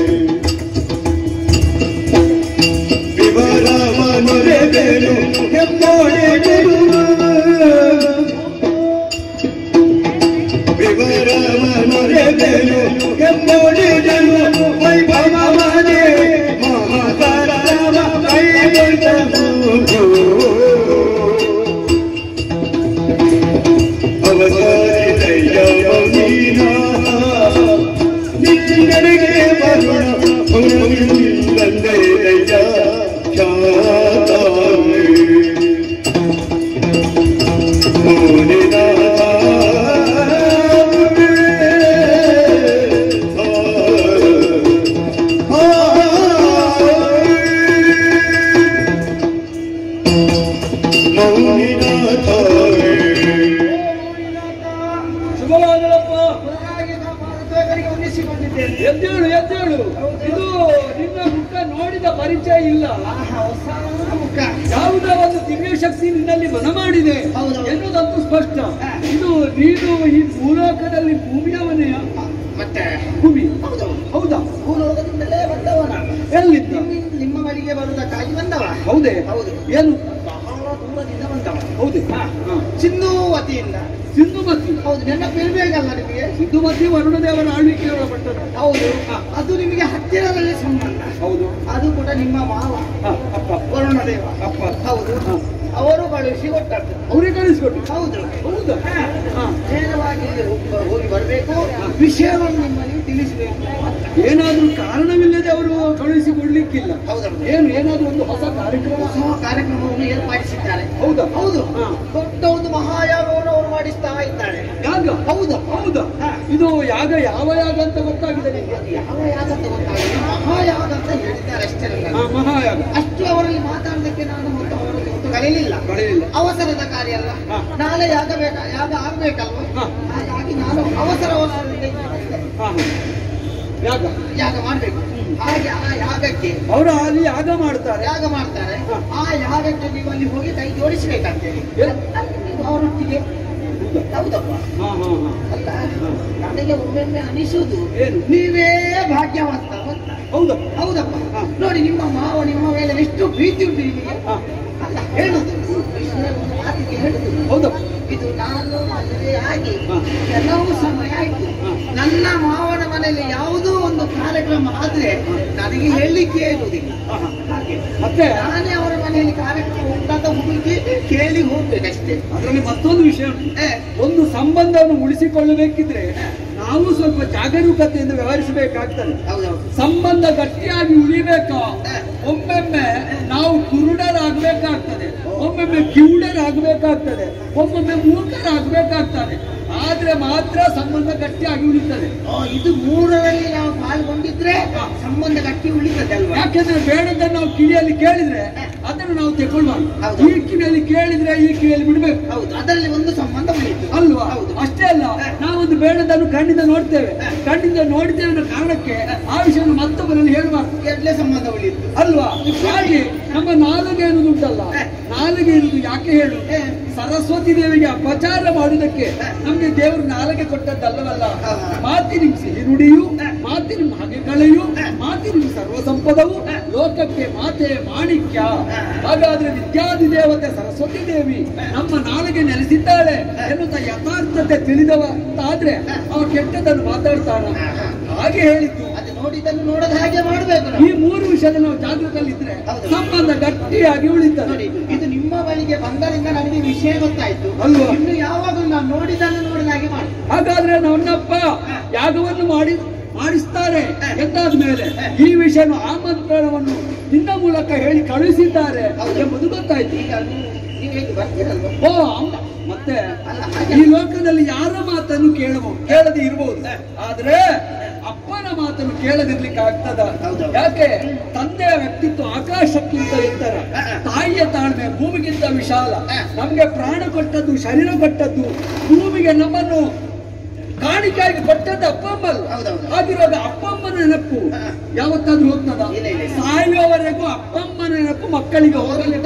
ವಿವರವನುರೆದೆನು ಹೆಮ್ಮೊಡೆಗೆನು ವಿವರವನುರೆದೆನು ಹೆಮ್ಮೊಡೆಗೆನು ವೈಭವವನೇ ಮಹಾತರವ ಕೈಗೊಂಡನು ಅವತಾರಿದಯ್ಯ ಮೌನೀನ ನಿನ್ನಡೆಗೆ ಬರೋಣ ತಂದೆಯ ಚಾತಾವೆ ಶುಭವಾಗಲಪ್ಪ ಹಾಗೆ ನಾವು ಭಾರತವರಿಗೆ ವಂದಿಸಿಕೊಂಡಿದ್ದೇನೆ ಎದ್ದೇಳು ಎದ್ದೇಳು ಇದು ನಿನ್ನ ಮುಖ ನೋಡಿದ ಪರಿಚಯ ಇಲ್ಲ ಆಹಾ, ಹೊಸ ಮುಖ ಯಾವುದೋ ಒಂದು ದಿವ್ಯ ಶಕ್ತಿ ನಿನ್ನಲ್ಲಿ ಮನ ಮಾಡಿದೆ ಹೌದು. ಎನ್ನುವುದಂತೂ ಸ್ಪಷ್ಟ ಹಾ. ಇದು ನೀನು ಈ ಭೂಲೋಕದಲ್ಲಿ ಭೂಮಿಯವನೆಯ ಮತ್ತೆ ಭೂಮಿ ಹೌದು ಹೌದಾ ಭೂಲೋಕದಿಂದಲೇ ಬಂದವ ನಾನು ಎಲ್ಲಿಂದ ನಿಮ್ಮ- ನಿಮ್ಮ ಮನೆಗೆ ಬರುವುದಕ್ಕಾಗಿ ಬಂದವ ಹೌದೇ ಹೌದು ಏನು ಬಹಳ ದೂರದಿಂದ ಬಂದವ ಹೌದೇ ಹಾ. ಹಾ. ಸಿಂಧೂವತಿಯಿಂದ ಸಿಂಧುಮತಿ ಹೌದು ನೆನಪು ಇರ್ಬೇಕಲ್ಲ ನಿಮಗೆ ಸಿಂಧುಮತಿ ವರುಣದೇವರ ಆಳ್ವಿಕೆ ಒಳಪಟ್ಟದ್ದು ಹೌದು ಅದು ನಿಮಗೆ ಹತ್ತಿರದಲ್ಲಿ ಸಂಬಂಧ ಹೌದು ಅದು ಕೂಡ ನಿಮ್ಮ ಮಾವ ಹಾ, ಅಪ್ಪ ವರುಣದೇವ ಅಪ್ಪ ಹೌದು ಹಾ. ಅವರು ಕಳುಹಿಸಿ ಕೊಟ್ಟದ್ದು ಅವರೇ ಕಳಿಸ್ಕೊಟ್ಟು ಹೌದು ಹೌದಾ ಹಾ. ನೇರವಾಗಿ ಇಲ್ಲಿ ಹೋಗಿ- ಹೋಗಿ ಬರಬೇಕು ವಿಷಯವನ್ನು ನಿಮ್ಮಲ್ಲಿ ತಿಳಿಸಬೇಕು ಏನಾದ್ರೂ ಕಾರಣವಿಲ್ಲದೆ ಅವರು ಕಳುಹಿಸಿ ಕೊಡ್ಲಿಕ್ಕಿಲ್ಲ ಹೌದೌದು ಏನು ಏನಾದ್ರೂ ಒಂದು ಹೊಸ ಕಾರ್ಯಕ್ರಮ ಹೊಸ ಕಾರ್ಯಕ್ರಮವನ್ನು ಏರ್ಪಡಿಸಿದ್ದಾರೆ ಹೌದಾ ಹೌದು ಹಾ. ದೊಡ್ಡ ಒಂದು ಮಹಾಯಾಗವನ್ನು ಅವರು ಮಾಡಿಸ್ತಾ ಇದ್ದಾರೆ ಯಾಗ ಹೌದು ಹೌದಾ ಹಾ. ಇದು ಯಾಗ ಯಾವ ಯಾಗ ಅಂತ ಗೊತ್ತಾಗಿದೆ ನಿಮಗೆ ಅದು ಯಾವ ಯಾಗ ಅಂತ ಗೊತ್ತಾಗಲಿಲ್ಲ ಮಹಾಯಾಗ ಅಂತ ಹೇಳಿದ್ದಾರೆ ಅಷ್ಟೇ ನನಗೆ. ಹಾ, ಮಹಾಯಾಗ ಅಷ್ಟು ಅವರಲ್ಲಿ ಮಾತಾಡೋದಕ್ಕೆ ನಾನು ಮತ್ತು ಅವರಲ್ಲಿ ಹೊತ್ತು ಕಲಿಯಲಿಲ್ಲ ಕಳೆಯಲಿಲ್ಲ ಅವಸರದ ಕಾರ್ಯ ಅಲ್ಲ ಹಾ. ನಾಳೆ ಯಾಗ ಬೇಕ ಯಾಗ ಆಗ್ಬೇಕಲ್ವ ಹಾ. ಹಾಗಾಗಿ ನಾನು ಅವಸರ ಅವಸರದಿಂದ ಇದು ಮಾಡಿದೆ. ಹಾ, ಹಾ. ಯಾಗ ಯಾಗ ಮಾಡ್ಬೇಕು ಹಾಗೆ ಆ ಯಾಗಕ್ಕೆ ಅವರು ಅಲ್ಲಿ ಯಾಗ ಮಾಡ್ತಾರೆ ಯಾಗ ಮಾಡ್ತಾರೆ ಹಾ. ಆ ಯಾಗಕ್ಕೆ ನೀವು ಅಲ್ಲಿ ಹೋಗಿ ಕೈ ಜೋಡಿಸಬೇಕಂತೇಳಿ ಏನ್? ಅಲ್ಲಿ ನೀವು ಅವರೊಟ್ಟಿಗೆ ಹೌದಪ್ಪ ಹಾ ಹಾ ಹಾ ಅಲ್ಲ ನನಗೆ ಒಮ್ಮೊಮ್ಮೆ ಅನಿಸುವುದು ಏನು ನೀವೇ ಭಾಗ್ಯವಂತ ಅಂತ. ಹೌದಪ್ಪ ಹೌದಪ್ಪ ಹಾ. ನೋಡಿ ನಿಮ್ಮ ಮಾವ ನಿಮ್ಮ ಮೇಲೆ ಎಷ್ಟು ಪ್ರೀತಿ ಉಂಟು ನಿಮಗೆ ಹಾ ಅಲ್ಲ ಹೇಳುದು ವಿಷಯ ಒಂದು ಮಾತಿಗೆ ಹೇಳುದು ಹೌದಪ್ಪ ಇದು ನಾನು ಮದುವೆ ಆಗಿ ಹಾ. ಕೆಲವು ಸಮಯ ಆಯ್ತು ಹಾ. ನನ್ನ ಮಾವನ ಮನೆಯಲ್ಲಿ ಯಾವುದೋ ಒಂದು ಕಾರ್ಯಕ್ರಮ ಆದ್ರೆ ನನಗೆ ಹೇಳಲಿಕ್ಕೆ ಇರುವುದಿಲ್ಲ ಹಾ, ಹಾ. ಹಾಗೆ ಮತ್ತೆ ನಾನೇ ಅವರ ಮನೆಯಲ್ಲಿ ಕಾರ್ಯಕ್ರಮ ಉಂಟಾದ ಹುಡುಗಿ ಕೇಳಿ ಹೋಗ್ಬೇಕಷ್ಟೇ ಅದರಲ್ಲಿ ಮತ್ತೊಂದು ವಿಷಯ ಉಂಟು ಏ, ಒಂದು ಸಂಬಂಧವನ್ನು ಉಳಿಸಿಕೊಳ್ಳಬೇಕಿದ್ರೆ ನಾವು ಸ್ವಲ್ಪ ಜಾಗರೂಕತೆಯಿಂದ ವ್ಯವಹರಿಸಬೇಕಾಗ್ತದೆ ಹೌದೌದು ಸಂಬಂಧ ಗಟ್ಟಿಯಾಗಿ ಉಳಿಬೇಕಾ ಒಮ್ಮೊಮ್ಮೆ ನಾವು ಕುರುಡರಾಗಬೇಕಾಗ್ತದೆ ಒಮ್ಮೊಮ್ಮೆ ಕಿವುಡರಾಗಬೇಕಾಗ್ತದೆ ಒಮ್ಮೊಮ್ಮೆ ಮೂರ್ಖರಾಗಬೇಕಾಗ್ತದೆ ಆದ್ರೆ ಮಾತ್ರ ಸಂಬಂಧ ಗಟ್ಟಿಯಾಗಿ ಉಳಿತದೆ ಆ, ಇದು ಮೂರರಲ್ಲಿ ನಾವು ಪಾಲ್ಗೊಂಡಿದ್ರೆ ಸಂಬಂಧ ಗಟ್ಟಿ ಉಳಿತದೆ ಅಲ್ವಾ ಯಾಕೆಂದ್ರೆ ಬೇಡದನ್ನು ನಾವು ಕಿವಿಯಲ್ಲಿ ಕೇಳಿದ್ರೆ ಅದನ್ನು ನಾವು ತಗೊಳ್ಬಾರ್ದು ಹೌದು. ಈ ಕಿವಿಯಲ್ಲಿ ಕೇಳಿದ್ರೆ ಈ ಕಿವಿಯಲ್ಲಿ ಬಿಡ್ಬೇಕು ಹೌದು ಅದರಲ್ಲಿ ಒಂದು ಸಂಬಂಧ ಉಳಿತು ಅಲ್ವಾ ಹೌದು. ಅಷ್ಟೇ ಅಲ್ಲ ನಾವೊಂದು ಬೇಡದನ್ನು ಕಣ್ಣಿಂದ ನೋಡ್ತೇವೆ ಕಣ್ಣಿಂದ ನೋಡ್ತೇವೆ ಅನ್ನೋ ಕಾರಣಕ್ಕೆ ಆ ವಿಷಯವನ್ನು ಮತ್ತೊಬ್ಬರಲ್ಲಿ ಹೇಳಬಾರ್ದು ಎರಡನೇ ಸಂಬಂಧ ಉಳಿತು ಅಲ್ವಾ ಹಾಗೆ ನಮ್ಮ ನಾಲಿಗೆ ಅನ್ನೋದು ಉಂಟಲ್ಲ ನಾಲಿಗೆ ಇರುವುದು ಯಾಕೆ ಹೇಳು ಏ, ಸರಸ್ವತಿ ದೇವಿಗೆ ಅಪಚಾರ ಮಾಡುವುದಕ್ಕೆ ನಮ್ಗೆ ದೇವರು ನಾಲಿಗೆ ಕೊಟ್ಟದ್ದಲ್ಲವಲ್ಲ ಹಾ. ಮಾತಿನ ಸಿಹಿ ನುಡಿಯು ಮಾತಿನ ಹಾಗೆ ಕಳೆಯು ಮಾತಿನ ಸರ್ವ ಸಂಪದವು ಲೋಕಕ್ಕೆ ಮಾತೆ ಮಾಣಿಕ್ಯ ಹಾಗಾದ್ರೆ ವಿದ್ಯಾದಿ ದೇವತೆ ಸರಸ್ವತಿ ದೇವಿ ನಮ್ಮ ನಾಲಿಗೆ ನೆಲೆಸಿದ್ದಾಳೆ ಎನ್ನುತ್ತ ಯಥಾರ್ಥತೆ ತಿಳಿದವ ಆದ್ರೆ ಅವ ಕೆಟ್ಟದನ್ನು ಮಾತಾಡ್ತಾನ ಹಾಗೆ ಹೇಳಿದ್ದು ಅದು ನೋಡಿದ್ದನ್ನು ನೋಡದ ಹಾಗೆ ಮಾಡಬೇಕು ಈ ಮೂರು ವಿಷಯದ ನಾವು ಜಾಗೃತಲ್ಲಿದ್ರೆ ಹೌದು. ಸಂಬಂಧ ಗಟ್ಟಿಯಾಗಿ ಉಳಿತದೆ ನೋಡಿ ಇದು ನಿಮ್ಮ ಬಳಿಗೆ ಬಂದರಿಂದ ನನಗೆ ವಿಷಯ ಗೊತ್ತಾಯ್ತು ಅಲ್ವಾ? ಇನ್ನು ಯಾವಾಗ ನಾನು ನೋಡಿದ್ದನ್ನು ನೋಡಿದ ಹಾಗೆ ಮಾಡಿ ಹಾಗಾದ್ರೆ ನನ್ನಪ್ಪ ಯಾಗವನ್ನು ಮಾಡಿ ಮಾಡಿಸ್ತಾರೆ ಎಂದಾದ ಮೇಲೆ ಈ ವಿಷಯ ಆಮಂತ್ರಣವನ್ನು ನಿನ್ನ ಮೂಲಕ ಹೇಳಿ ಕಳುಹಿಸಿದ್ದಾರೆ ಎಂಬುದು ಗೊತ್ತಾಯ್ತು ಈಗ ನೀವು ನೀವು ಹೇಗೆ ಬರ್ತೀರಲ್ವಾ ಓ ಅಮ್ಮ ಮತ್ತೆ ಅಲ್ಲ ಹಾಗೆ ಈ ಲೋಕದಲ್ಲಿ ಯಾರ ಮಾತನ್ನು ಕೇಳಬಹುದು ಕೇಳದೆ ಇರಬಹುದು ಆದ್ರೆ ಅಪ್ಪನ ಮಾತನ್ನು ಕೇಳದಿರ್ಲಿಕ್ಕೆ ಆಗ್ತದ ಹೌದೌದು. ಯಾಕೆ ತಂದೆಯ ವ್ಯಕ್ತಿತ್ವ ಆಕಾಶಕ್ಕಿಂತ ಎತ್ತರ ತಾಯಿಯ ತಾಳ್ಮೆ ಭೂಮಿಗಿಂತ ವಿಶಾಲ ನಮ್ಗೆ ಪ್ರಾಣ ಕೊಟ್ಟದ್ದು ಶರೀರ ಕೊಟ್ಟದ್ದು ಭೂಮಿಗೆ ನಮ್ಮನ್ನು ಕಾಣಿಕೆಯಾಗಿ ಕೊಟ್ಟದ್ದು ಅಪ್ಪ ಅಮ್ಮ ಅಲ್ಲ ಹೌದೌದು. ಹಾಗಿರುವಾಗ ಅಪ್ಪಮ್ಮನ ನೆನಪು ಯಾವತ್ತಾದ್ರೂ ಹೋಗ್ತದ ಇಲ್ಲ, ಇಲ್ಲ. ಸಾಯುವವರೆಗೂ ಅಪ್ಪಮ್ಮನ ನೆನಪು ಮಕ್ಕಳಿಗೆ ಹೋಗಲಿ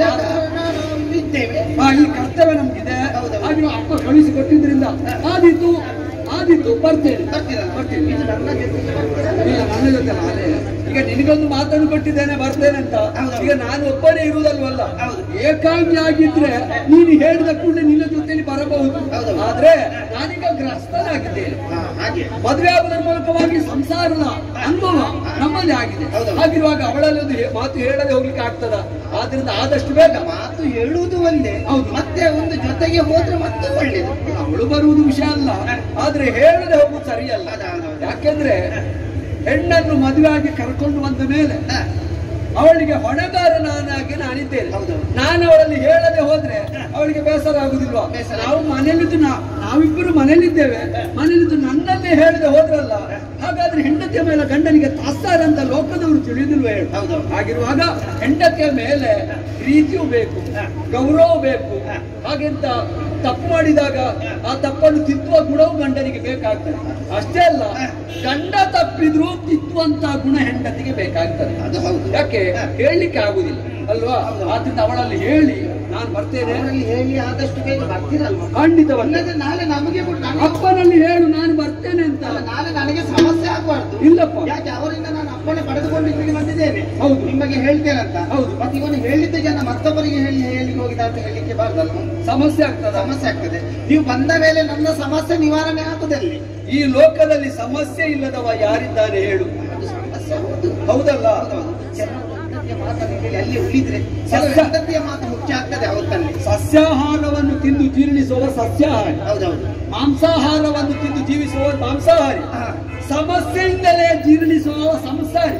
ನಾವು ಇದ್ದೇವೆ ಆ, ಈ ಕರ್ತವ್ಯ ನಮ್ಗಿದೆ ಹೌದು. ಹಾಗೆ ಅಪ್ಪ ಕಳಿಸಿ ಕೊಟ್ಟಿದ್ರಿಂದ ಆದಿತ್ತು ಆದಿತ್ತು ಬರ್ತೇನೆ ಬರ್ತೀರಲ್ಲ ಬರ್ತೀನಿ ಇದು ನನ್ನ ಜೊತೆಗೆ ಬರ್ತೀರಲ್ಲ ಇಲ್ಲ, ನನ್ನ ಜೊತೆ ಅದೇ ಈಗ ನಿನಗೊಂದು ಮಾತನ್ನು ಕೊಟ್ಟಿದ್ದೇನೆ ಬರ್ತೇನೆ ಅಂತ ಹೌದು. ಈಗ ನಾನು ಒಬ್ಬನೇ ಇರುವುದಲ್ವಲ್ಲ ಹೌದು. ಏಕಾಂಗಿ ಆಗಿದ್ರೆ ನೀನು ಹೇಳಿದ ಕೂಡಲೇ ನಿನ್ನ ಜೊತೆಲಿ ಬರಬಹುದು ಹೌದು. ಆದ್ರೆ ನಾನೀಗ ಗ್ರಸ್ತನಾಗಿದ್ದೇನೆ ಹಾ, ಹಾಗೆ ಮದುವೆ ಆಗುವುದರ ಮೂಲಕವಾಗಿ ಸಂಸಾರದ ಅನುಭವ ನಮ್ಮಲ್ಲಿ ಆಗಿದೆ ಹೌದು. ಹಾಗಿರುವಾಗ ಅವಳಲ್ಲಿ ಒಂದು ಹೇ- ಮಾತು ಹೇಳದೆ ಹೋಗ್ಲಿಕ್ಕೆ ಆಗ್ತದ ಆದ್ರಿಂದ ಆದಷ್ಟು ಬೇಗ ಮಾತು ಹೇಳುವುದು ಒಂದೇ ಹೌದು. ಮತ್ತೆ ಒಂದು ಜೊತೆಗೆ ಹೋದ್ರೆ ಮತ್ತೆ ಒಳ್ಳೇದು ಅವಳು ಬರುವುದು ವಿಷಯ ಅಲ್ಲ ಆದ್ರೆ ಹೇಳದೆ ಹೋಗುದು ಸರಿಯಲ್ಲ ಅದ, ಅದ, ಅದ. ಯಾಕೆಂದ್ರೆ ಹೆಣ್ಣನ್ನು ಮದುವೆ ಆಗಿ ಕರ್ಕೊಂಡು ಬಂದ ಮೇಲೆ ಹಾ, ಅವಳಿಗೆ ಹೊಣೆಗಾರನಾಗಿ ನಾನಿದ್ದೇನೆ ಹೌದು. ನಾನು ಅವಳಲ್ಲಿ ಹೇಳದೆ ಹೋದ್ರೆ ಅವಳಿಗೆ ಬೇಸರ ಆಗುದಿಲ್ವಾ ಬೇಸರ. ನಾವು ಮನೇಲಿದ್ದು ನಾ- ನಾವಿಬ್ಬರು ಮನೇಲಿದ್ದೇವೆ ಮನೇಲಿದ್ದು ನನ್ನನ್ನೇ ಹೇಳದೆ ಹೋದ್ರಲ್ಲ ಹಾಗಾದ್ರೆ ಹೆಂಡತಿಯ ಮೇಲೆ ಗಂಡನಿಗೆ ತಾಸ್ತಾರೆ ಅಂತ ಲೋಕದವರು ತಿಳಿದಿಲ್ವೇ ಹೇಳು ಹೌದು. ಹಾಗಿರುವಾಗ ಹೆಂಡತಿಯ ಮೇಲೆ ಪ್ರೀತಿಯೂ ಬೇಕು ಗೌರವ ಬೇಕು ಹಾಗೆಂತ ತಪ್ಪು ಮಾಡಿದಾಗ ಆ ತಪ್ಪನ್ನು ತಿದ್ದುವ ಗುಣವು ಗಂಡನಿಗೆ ಬೇಕಾಗ್ತದೆ ಅಷ್ಟೇ ಅಲ್ಲ ಗಂಡ ತಪ್ಪಿದ್ರೂ ತಿದ್ದುವಂತ ಗುಣ ಹೆಂಡತಿಗೆ ಬೇಕಾಗ್ತದೆ ಅದು ಹೌದು ಯಾಕೆ ಹೇಳಲಿಕ್ಕೆ ಆಗುದಿಲ್ಲ ಅಲ್ವಾ ಆದ್ರಿಂದ ಅವಳಲ್ಲಿ ಹೇಳಿ ನಾನು ಬರ್ತೇನೆ ಅವರಲ್ಲಿ ಹೇಳಿ ಆದಷ್ಟು ಬೇಗ ಬರ್ತೀರಲ್ವಾ ಖಂಡಿತ ಬರ್ತೇನೆ ಇಲ್ಲದ್ರೆ ನಾಳೆ ನಮಗೆ ಬಿಟ್ಟು ನನಗೆ- ಅಪ್ಪನಲ್ಲಿ ಹೇಳು ನಾನು ಬರ್ತೇನೆ ಅಂತ ಅಲ್ಲ, ನಾಳೆ ನನಗೆ ಸಮಸ್ಯೆ ಆಗಬಾರ್ದು ಇಲ್ಲಪ್ಪ ಯಾಕೆ ಅವರಿಂದ ನಾನು ಅಪ್ಪಣೆ ಪಡೆದುಕೊಂಡು ಇಲ್ಲಿಗೆ ಬಂದಿದ್ದೇನೆ ಹೌದು. ನಿಮಗೆ ಹೇಳ್ತೇನಂತ ಹೌದು. ಮತ್ತೆ ಇವನು ಹೇಳಿದ್ದ ಜನ ಮತ್ತೊಬ್ಬರಿಗೆ ಹೇಳಿ ಹೇಳಿ ಹೋಗಿದ ಅಂತ ಹೇಳಲಿಕ್ಕೆ ಬಾರ್ದಲ್ವ ಸಮಸ್ಯೆ ಆಗ್ತದ ಸಮಸ್ಯೆ ಆಗ್ತದೆ ನೀವು ಬಂದ ಮೇಲೆ ನನ್ನ ಸಮಸ್ಯೆ ನಿವಾರಣೆ ಆಗುದಲ್ಲಿ ಈ ಲೋಕದಲ್ಲಿ ಸಮಸ್ಯೆ ಇಲ್ಲದವ ಯಾರಿದ್ದಾನೆ ಹೇಳು ಅದು ಸಮಸ್ಯೆ ಹೌದು ಹೌದಲ್ಲ ಹೌದೌದು. ಕೆಲವು ಹೆಂಡತಿಯ ಮಾತನ್ನು ಕೇಳಿ ಅಲ್ಲಿ ಉಳಿದ್ರೆ ಕೆಲವು ಸಸ್ಯ- ಹೆಂಡತಿಯ ಮಾತು ಮುಖ್ಯ ಆಗ್ತದೆ ಅವತ್ತಲ್ಲಿ ಸಸ್ಯಾಹಾರವನ್ನು ತಿಂದು ಜೀರ್ಣಿಸುವ ಸಸ್ಯಾಹಾರಿ ಹೌದೌದು ಮಾಂಸಾಹಾರವನ್ನು ತಿಂದು ಜೀವಿಸುವ ಮಾಂಸಾಹಾರಿ ಹಾ. ಸಮಸ್ಯೆಯಿಂದಲೇ ಜೀರ್ಣಿಸುವ ಸಂಸಾರಿ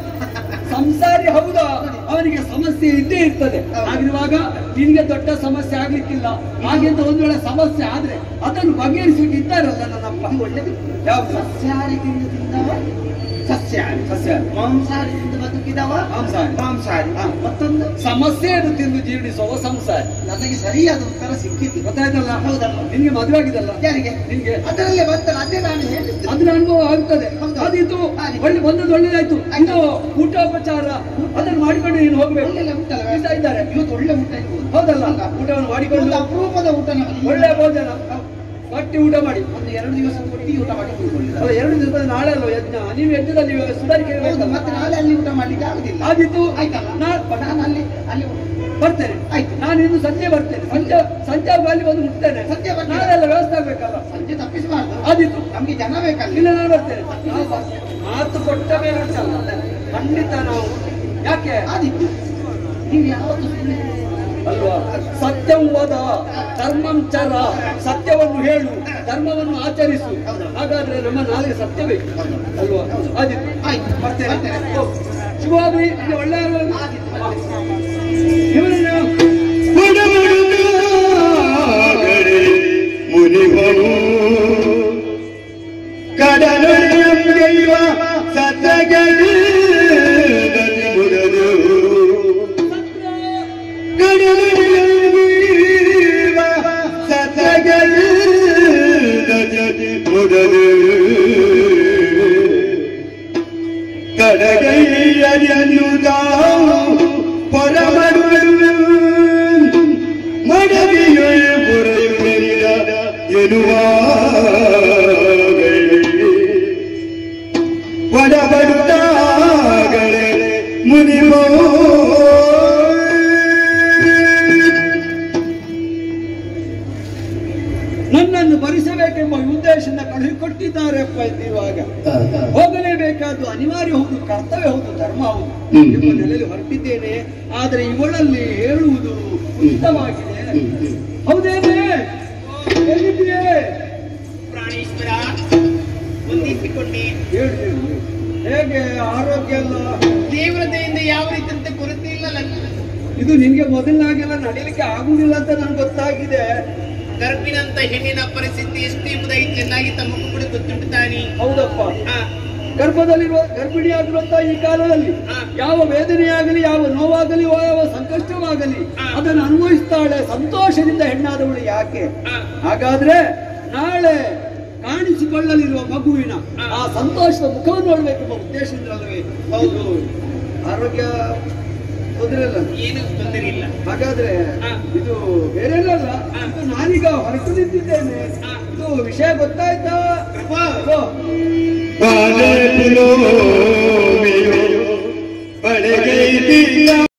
ಸಂಸಾರಿ ಹೌದಾ ಅವನಿಗೆ ಸಮಸ್ಯೆ ಇದ್ದೇ ಇರ್ತದೆ ಆಗಿರುವಾಗ ನಿನಗೆ ದೊಡ್ಡ ಸಮಸ್ಯೆ ಆಗ್ಲಿಕ್ಕಿಲ್ಲ ಹಾಗೆಂತ ಒಂದು ವೇಳೆ ಸಮಸ್ಯೆ ಆದ್ರೆ ಅದನ್ನು ಬಗೆಹರಿಸಲಿಕ್ಕೆ ಇದ್ದಾರಲ್ಲ ನನ್ನಪ್ಪ ಇದು ಒಳ್ಳೆದು ಯಾವುದು ಸಸ್ಯಾಹಾರಿ ತಿಂದು ತಿಂದವ ಸಸ್ಯಾಹಾರಿ ಸಸ್ಯಾಹಾರಿ ಮಾಂಸಾಹಾರಿ ತಿಂದು ಬದುಕಿದವ ಮಾಂಸಾಹಾರಿ. ಮಾಂಸಾಹಾರಿ ಹಾ. ಮತ್ತೊಂದು ಸಮಸ್ಯೆಯನ್ನು ತಿಂದು ಜೀರ್ಣಿಸುವ ಸಂಸಾರಿ ನನಗೆ ಸರಿಯಾದ ಉತ್ತರ ಸಿಕ್ಕಿತು ಗೊತ್ತಾಯ್ತಲ್ಲ ಹೌದಲ್ಲ ನಿನ್ಗೆ ಮದುವೆ ಆಗಿದಲ್ಲ ಯಾರಿಗೆ ನಿನ್ಗೆ ಅದರಲ್ಲೇ ಬಂತಲ್ಲ ಅದೇ ನಾನು ಹೇಳಿದ್ದು ಅದ್ರ ಅನುಭವ ಆಗ್ತದೆ ಹೌದು. ಅದಿತ್ತು ಹಾಗೆ. ಒಳ್ಳೆ ಬಂದದ್ದು ಒಳ್ಳೇದಾಯ್ತು ಇನ್ನು ಊಟೋಪಚಾರ ಅದನ್ನು ಮಾಡಿಕೊಂಡು ನೀನು ಹೋಗ್ಬೇಕು ಒಳ್ಳೆ ಉಂಟಲ್ಲ ಇದ್ದ ಇದ್ದಾರೆ ಇವತ್ತು ಒಳ್ಳೆ ಊಟ ಇರ್ಬೋದು ಹೌದಲ್ಲ ಊಟವನ್ನು ಮಾಡಿಕೊಂಡು ಒಂದು ಅಪರೂಪದ ಊಟ ನಮಗೆ ಒಳ್ಳೆ ಭೋಜನ ಗಟ್ಟಿ ಊಟ ಮಾಡಿ ಒಂದು ಎರಡು ದಿವಸ ಕೊಟ್ಟು ಊಟ ಮಾಡಿ ಕೂತ್ಕೊಳ್ಳಿ ಅಲ್ಲ ಎರಡು ದಿವಸ ನಾಳೆ ಅಲ್ವಾ ಯಜ್ಞ ನೀವು ಯಜ್ಞದಲ್ಲಿ ಸುಧಾರಿಕೆ ಹೌದು ಮತ್ತೆ ನಾಳೆ ಅಲ್ಲಿ ಊಟ ಮಾಡ್ಲಿಕ್ಕೆ ಆಗುದಿಲ್ಲ ಆಗಿತ್ತು ಆಯ್ತಲ್ಲ ನಾ- ನಾನು ಅಲ್ಲಿ ಅಲ್ಲಿ ಬರ್ತೇನೆ ಆಯ್ತು. ನಾನು ಇನ್ನು ಸಂಜೆ ಬರ್ತೇನೆ ಸಂಜೆ ಸಂಜೆ ಅಲ್ಲಿ ಬಂದು ಮುಟ್ತೇನೆ ಸಂಜೆ ಬರ್ತೀರಾ? ನಾಳೆ ಎಲ್ಲ ವ್ಯವಸ್ಥೆ ಆಗ್ಬೇಕಲ್ಲ ಸಂಜೆ ತಪ್ಪಿಸಬಾರ್ದು ಆದಿತ್ತು ನಮ್ಗೆ ಜನ ಬೇಕಲ್ಲ ಇಲ್ಲ ನಾನು ಬರ್ತೇನೆ ನಾವು ಬರ್ತೇನೆ. ಮಾತು ಕೊಟ್ಟ ಮೇಲೆ ಉಂಟಲ್ಲ ಖಂಡಿತ ನಾವು ಯಾಕೆ ಆದಿತ್ತು ನೀವು ಯಾವತ್ತು ಸುಮ್ಮನೆ ಅಲ್ವಾ ಸತ್ಯಂ ವದ ಧರ್ಮಂ ಚರ ಸತ್ಯವನ್ನು ಹೇಳು ಧರ್ಮವನ್ನು ಆಚರಿಸು ಹಾಗಾದ್ರೆ ನಮ್ಮ ನಾಳೆ ಸತ್ಯ ಬೇಕು ಅಲ್ವಾ ಆದಿತ್ತು ಆಯ್ತು ಬರ್ತೇನೆ ಬರ್ತೇನೆ. ಹೋಗು. ಶುಭವಾಗಲಿ ಇಲ್ಲಿ ಒಳ್ಳೆಯ ಇವರನ್ನು ಮುಡುಮುಡುಕಾಗರೆ ಮುನಿಗಳು ಕಡಲೊಡೆಯುವ ಸತಗಳು ಮುದಲು ಕಡಲೊಡೆಯುವ ಸತಗಳು ಮುದಲು ಕಡಗೈಯನ್ನು ತಾವು ಪರಮಡುವರು ಮಡವಿಯೊಳ ಪುರೆಯುಳಿದ ಎನ್ನುವ ಒಡಬಡುತ್ತಾಗಲೇ ಮುನಿಮೋ ನನ್ನನ್ನು ಭರಿಸಬೇಕೆಂಬ ಉದ್ದೇಶದಿಂದ ಕಳುಹಿಕೊಟ್ಟಿದ್ದಾರೆಪ್ಪ ಇರುವಾಗ ಹೋಗಲೇಬೇಕಾದ್ದು ಅನಿವಾರ್ಯ ಹೌದು ಕರ್ತವ್ಯ ಹೌದು ಧರ್ಮ ಹೌದು ಹ್ಮ್. ಎಂಬ ನೆಲೆಯಲ್ಲಿ ಹೊರಟಿದ್ದೇನೆ ಆದರೆ ಇವಳಲ್ಲಿ ಹೇಳುವುದು ಉಚಿತವಾಗಿದೆ ಹೌದೇನೆ ಎಲ್ಲಿದ್ದೀಯೆ? ಪ್ರಾಣೇಶ್ವರ ಹೊಂದಿಸಿಕೊಂಡೆ ಹೇಳು ಹೇಳು. ಹೇಗೆ ಆರೋಗ್ಯ ಎಲ್ಲ ತೀವ್ರತೆಯಿಂದ ಯಾವ ರೀತಿಯಂತೆ ಕೊರತೆ ಇಲ್ಲ ಇದು ನಿನ್ಗೆ ಮೊದಲಿನಾಗೆಲ್ಲ ನಡೀಲಿಕ್ಕೆ ಆಗುದಿಲ್ಲ ಅಂತ ನನ್ಗೆ ಗೊತ್ತಾಗಿದೆ ಗರ್ಭಿಣಂತ ಹೆಣ್ಣಿನ ಪರಿಸ್ಥಿತಿ ಎಷ್ಟು ಎಂಬುದಾಗಿ ಚೆನ್ನಾಗಿ ತಮಗೂ ಕೂಡ ಗೊತ್ತುಂಟು ತಾನಿ ಹೌದಪ್ಪ ಆ, ಗರ್ಭದಲ್ಲಿರುವ ಗರ್ಭಿಣಿಯಾಗಿರುವಂತಹ ಈ ಕಾಲದಲ್ಲಿ ಹಾ. ಯಾವ ವೇದನೆಯಾಗಲಿ ಯಾವ ನೋವಾಗಲಿ ಯಾವ ಸಂಕಷ್ಟವಾಗಲಿ ಹಾ. ಅದನ್ನು ಅನುಭವಿಸ್ತಾಳೆ ಸಂತೋಷದಿಂದ ಹೆಣ್ಣಾದವಳು ಯಾಕೆ ಆ, ಹಾಗಾದ್ರೆ ನಾಳೆ ಕಾಣಿಸಿಕೊಳ್ಳಲಿರುವ ಮಗುವಿನ ಹಾ. ಆ ಸಂತೋಷದ ಮುಖವನ್ನು ನೋಡ್ಬೇಕೆಂಬ ಉದ್ದೇಶದಿಂದಲೇ ಹೌದು ಆರೋಗ್ಯ ತೊಂದರೆ ಇಲ್ಲ ಏನು ತೊಂದರೆ ಇಲ್ಲ ಹಾಗಾದ್ರೆ ಹಾ. ಇದು ಬೇರೆ ಅಲ್ಲ ಇದು ನಾನೀಗ ಹೊರಟು ನಿಂತಿದ್ದೇನೆ ಹಾ. ಇದು ವಿಷಯ ಗೊತ್ತಾಯ್ತಾ ಪ್ರಭು ಓ, ಬಾಲೆ ಪುಲೋಮಿಯೋ ಬಳೆಗೆ